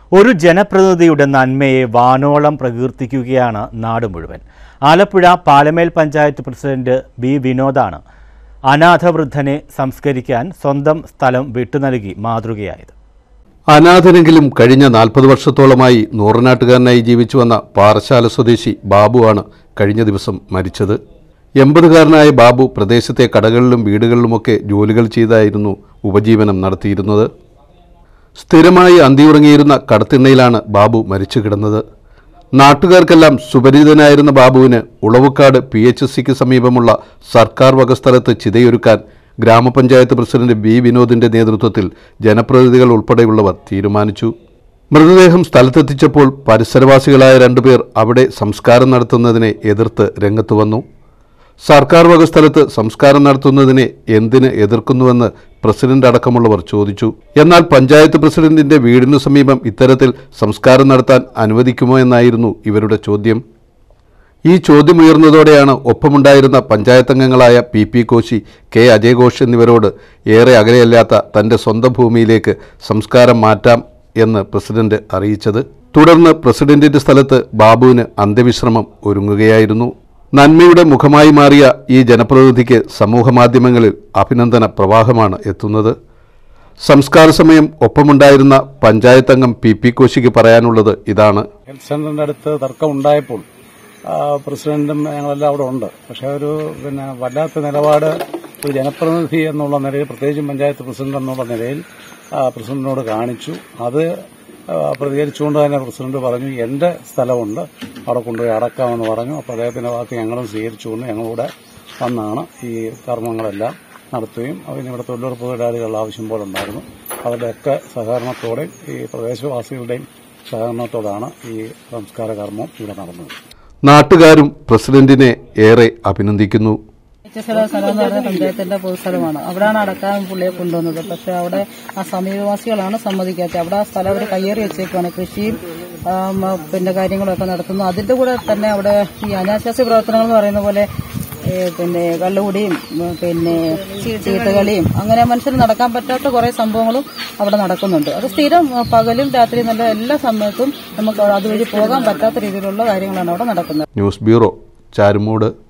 ഒരു ജനപ്രതിനിധിയുടെ നന്മയെ വാനോളം പ്രകീർത്തിക്കുകയാണ് നാട് മുഴുവൻ ആലപ്പുഴ പാലമേൽ പഞ്ചായത്ത് പ്രസിഡന്റ് ബി വിനോദാണ് അനാഥവൃദ്ധനെ സംസ്കരിക്കാൻ സ്വന്തം സ്ഥലം വിട്ടുനൽകി മാതൃകയായത് അനാഥനെങ്കിലും കഴിഞ്ഞ നാൽപ്പത് വർഷത്തോളമായി നൂറനാട്ടുകാരനായി ജീവിച്ചു വന്ന പാറശാല സ്വദേശി ബാബുവാണ് കഴിഞ്ഞ ദിവസം മരിച്ചത് എൺപതുകാരനായ ബാബു പ്രദേശത്തെ കടകളിലും വീടുകളിലുമൊക്കെ ജോലികൾ ചെയ്തായിരുന്നു ഉപജീവനം നടത്തിയിരുന്നത് സ്ഥിരമായി അന്തിയുറങ്ങിയിരുന്ന കടത്തിണ്ണയിലാണ് ബാബു മരിച്ചു കിടന്നത് നാട്ടുകാർക്കെല്ലാം സുപരിചിതനായിരുന്ന ബാബുവിന് ഉളവുക്കാട് പി എച്ച് എസ് സിക്ക് സമീപമുള്ള സർക്കാർ വക സ്ഥലത്ത് ചിതയൊരുക്കാൻ ഗ്രാമപഞ്ചായത്ത് പ്രസിഡന്റ് ബി വിനോദിന്റെ നേതൃത്വത്തിൽ ജനപ്രതിനിധികൾ ഉൾപ്പെടെയുള്ളവർ തീരുമാനിച്ചു മൃതദേഹം സ്ഥലത്തെത്തിച്ചപ്പോൾ പരിസരവാസികളായ രണ്ടുപേർ അവിടെ സംസ്കാരം നടത്തുന്നതിനെ എതിർത്ത് രംഗത്ത് വന്നു സർക്കാർ വക സ്ഥലത്ത് സംസ്കാരം നടത്തുന്നതിനെ എന്തിന് എതിർക്കുന്നുവെന്ന് പ്രസിഡന്റ് അടക്കമുള്ളവർ ചോദിച്ചു എന്നാൽ പഞ്ചായത്ത് പ്രസിഡന്റിന്റെ വീടിനു സമീപം ഇത്തരത്തിൽ സംസ്കാരം നടത്താൻ അനുവദിക്കുമോ എന്നായിരുന്നു ഇവരുടെ ചോദ്യം ഈ ചോദ്യമുയർന്നതോടെയാണ് ഒപ്പമുണ്ടായിരുന്ന പഞ്ചായത്തംഗങ്ങളായ പി പി കോശി കെ അജയഘോഷ് എന്നിവരോട് ഏറെ അകലെയല്ലാത്ത തന്റെ സ്വന്തം ഭൂമിയിലേക്ക് സംസ്കാരം മാറ്റാം എന്ന് പ്രസിഡന്റ് അറിയിച്ചത് തുടർന്ന് പ്രസിഡന്റിന്റെ സ്ഥലത്ത് ബാബുവിന് അന്ത്യവിശ്രമം ഒരുങ്ങുകയായിരുന്നു നന്മയുടെ മുഖമായി മാറിയ ഈ ജനപ്രതിനിധിക്ക് സമൂഹമാധ്യമങ്ങളിൽ അഭിനന്ദന പ്രവാഹമാണ് എത്തുന്നത് സംസ്കാര സമയം ഒപ്പമുണ്ടായിരുന്ന പഞ്ചായത്തംഗം പി പി കോശിക്ക് പറയാനുള്ളത് ഇതാണ് ഹെൽത്ത് സെന്ററിന്റെ അടുത്ത് തർക്കം ഉണ്ടായപ്പോൾ ആ, പ്രസിഡന്റും ഞങ്ങളെല്ലാം അവിടെ ഉണ്ട് പക്ഷെ ഒരു പിന്നെ വല്ലാത്ത നിലപാട് ഒരു ജനപ്രതിനിധി എന്നുള്ള നിലയിൽ പ്രത്യേകിച്ചും പഞ്ചായത്ത് പ്രസിഡന്റ് എന്നുള്ള നിലയിൽ ആ, പ്രസിഡന്റിനോട് കാണിച്ചു അത് ആ, പ്രതികരിച്ചുകൊണ്ട് തന്നെ പ്രസിഡന്റ് പറഞ്ഞു എന്റെ സ്ഥലമുണ്ട് അവിടെ കൊണ്ടുപോയി അടക്കാമെന്ന് പറഞ്ഞു അപ്പോൾ അദ്ദേഹത്തിന്റെ ഭാഗത്ത് ഞങ്ങളും സ്വീകരിച്ചുകൊണ്ട് ഞങ്ങളിവിടെ വന്നാണ് ഈ കർമ്മങ്ങളെല്ലാം നടത്തുകയും അതിന് ഇവിടെ തൊഴിലുറപ്പ് തൊഴിലാളികളുടെ ആവശ്യം പോലെ ഉണ്ടായിരുന്നു അവരുടെയൊക്കെ സഹകരണത്തോടെയും ഈ പ്രദേശവാസികളുടെയും സഹകരണത്തോടാണ് ഈ സംസ്കാര കർമ്മം ഇവിടെ നടന്നത് നാട്ടുകാരും പ്രസിഡന്റിനെ ഏറെ അഭിനന്ദിക്കുന്നു സ്ഥലം സ്ഥലം എന്ന് പറഞ്ഞാൽ പഞ്ചായത്തിന്റെ പൊതുസ്ഥലമാണ് അവിടെയാണ് അടക്കാൻ പുള്ളിയെ കൊണ്ടുവന്നത് പക്ഷെ അവിടെ ആ സമീപവാസികളാണ് സമ്മതിക്കാത്തത് അവിടെ ആ സ്ഥലം അവർ കയ്യേറി വെച്ചേക്കാണ് കൃഷിയും ആം, പിന്നെ കാര്യങ്ങളൊക്കെ നടത്തുന്നു അതിന്റെ കൂടെ തന്നെ അവിടെ ഈ അനാശാസ്യ പ്രവർത്തനങ്ങൾ എന്ന് പറയുന്ന പോലെ ഏ, പിന്നെ കള്ളുകുടിയും ഉം, പിന്നെ ചീട്ടുകളിയും അങ്ങനെ മനുഷ്യന് നടക്കാൻ പറ്റാത്ത കുറെ സംഭവങ്ങളും അവിടെ നടക്കുന്നുണ്ട് അത് സ്ഥിരം ആ, പകലും രാത്രിയും നല്ല എല്ലാ സമയത്തും നമുക്ക് അതുവഴി പോകാൻ പറ്റാത്ത രീതിയിലുള്ള കാര്യങ്ങളാണ് അവിടെ നടക്കുന്നത് ന്യൂസ് ബ്യൂറോ ചാരുമൂട്